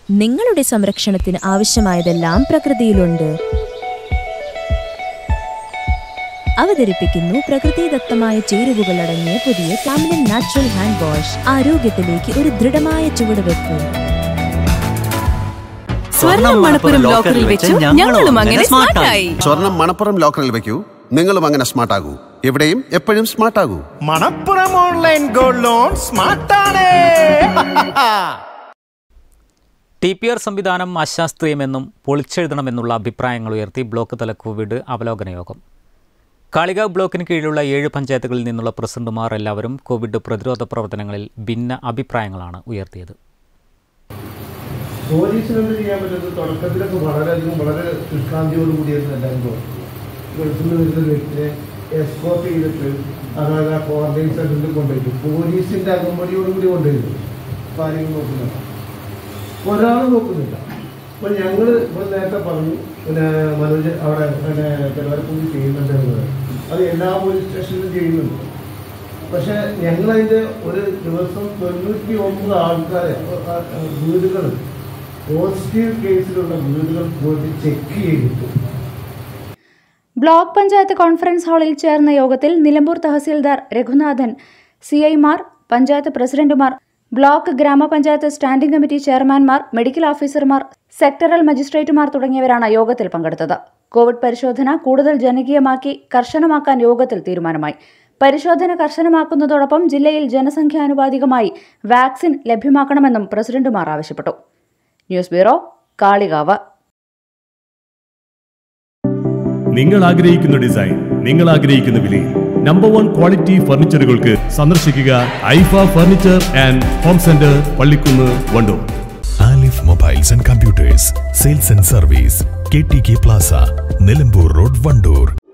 നിങ്ങളുടെ സംരക്ഷണത്തിന് ആവശ്യമായതെല്ലാം പ്രകൃതിയിലുണ്ട് അവതരിപ്പിക്കുന്നു പ്രകൃതിദത്തമായ ചേരുവകൾ അടങ്ങിയ പുതിയ കാമിലൻ നാച്ചുറൽ ഹാൻഡ് വാഷ് ആരോഗ്യത്തിലേക്ക് ഒരു ദൃഢമായ ചുവടുവെപ്പ് സ്വർണം മണപ്പുരം ലോക്കറിൽ വെച്ചു ഞങ്ങളും അങ്ങനെ സ്മാർട്ടായി സ്വർണം മണപ്പുറം ലോക്കറിൽ വെക്കൂ നിങ്ങളും അങ്ങനെ സ്മാർട്ട് ആകൂ എവിടെയും എപ്പോഴും സ്മാർട്ട് ആകൂ മണപ്പുറം ഓൺലൈൻ ഗോൾഡ് ലോൺ സ്മാർട്ടാണ് ടി പി ആർ സംവിധാനം അശാസ്ത്രീയമെന്നും പൊളിച്ചെഴുതണമെന്നുള്ള അഭിപ്രായങ്ങൾ ഉയർത്തി ബ്ലോക്ക് തല കോവിഡ് അവലോകന യോഗം കാളികാവ് ബ്ലോക്കിന് കീഴിലുള്ള ഏഴ് പഞ്ചായത്തുകളിൽ നിന്നുള്ള പ്രസിഡന്റുമാർ എല്ലാവരും കോവിഡ് പ്രതിരോധ പ്രവർത്തനങ്ങളിൽ ഭിന്ന അഭിപ്രായങ്ങളാണ് ഉയർത്തിയത് പോലീസിന് എന്ത് ചെയ്യാൻ പറ്റുന്നത് തുടക്കത്തിലൊക്കെ വളരെയധികം വളരെ ശുഷ്കാന്തിയോട് കൂടിയായിരുന്നു എല്ലാവരും തോന്നി ഗൾഫിൽ നിന്ന് വരുന്ന ഒരു വ്യക്തിയെ എസ്കോർട്ട് ചെയ്തിട്ട് അതായത് ആ ക്വാറന്റൈൻ സെന്ററിൽ കൊണ്ടുപോയിട്ട് പോലീസിന്റെ അകമ്പടിയോട് കൂടി കൊണ്ടുപോയിരുന്നു കാര്യങ്ങൾ നോക്കുന്നില്ല ഒരാൾ നോക്കുന്നില്ല അപ്പോൾ ഞങ്ങൾ ഇപ്പോൾ നേരത്തെ പറഞ്ഞു പിന്നെ മനോജ് അവിടെ പിന്നെ പെരുവാരക്കുമ്പി ചെയ്യുന്നുണ്ട് എന്നുള്ളത് അത് എല്ലാ പോലീസ് സ്റ്റേഷനിലും ചെയ്യുന്നുണ്ട് പക്ഷെ ഞങ്ങളതിൻ്റെ ഒരു ദിവസം തൊണ്ണൂറ്റി ഒമ്പത് ആൾക്കാരെ വീടുകൾ പോസിറ്റീവ് കേസിലുള്ള വീടുകൾ പോയിട്ട് ചെക്ക് ചെയ്തിട്ട് ബ്ലോക്ക് പഞ്ചായത്ത് കോൺഫറൻസ് ഹാളിൽ ചേർന്ന യോഗത്തിൽ നിലമ്പൂർ തഹസീൽദാർ രഘുനാഥൻ സി ഐമാർ പഞ്ചായത്ത് പ്രസിഡന്റുമാർ ബ്ലോക്ക് ഗ്രാമപഞ്ചായത്ത് സ്റ്റാൻഡിംഗ് കമ്മിറ്റി ചെയർമാൻമാർ മെഡിക്കൽ ഓഫീസർമാർ സെക്ടറൽ മജിസ്ട്രേറ്റുമാർ തുടങ്ങിയവരാണ് യോഗത്തിൽ പങ്കെടുത്തത് കോവിഡ് പരിശോധന കൂടുതൽ ജനകീയമാക്കി കർശനമാക്കാൻ യോഗത്തിൽ തീരുമാനമായി പരിശോധന കർശനമാക്കുന്നതോടൊപ്പം ജില്ലയിൽ ജനസംഖ്യാനുപാതികമായി വാക്സിൻ ലഭ്യമാക്കണമെന്നും പ്രസിഡന്റുമാർ ആവശ്യപ്പെട്ടു ന്യൂസ് ബ്യൂറോ കാളികാവ് നിങ്ങൾ ആഗ്രഹിക്കുന്ന ഡിസൈൻ നിങ്ങൾ ആഗ്രഹിക്കുന്ന വിലയിൽ നമ്പർ വൺ ക്വാളിറ്റി ഫർണിച്ചറുകൾക്ക് സന്ദർശിക്കുക Aifa furniture and home centre Pallikkunnu Wandoor Alif mobiles and computers sales and service K T K plaza Nilambur road Wandoor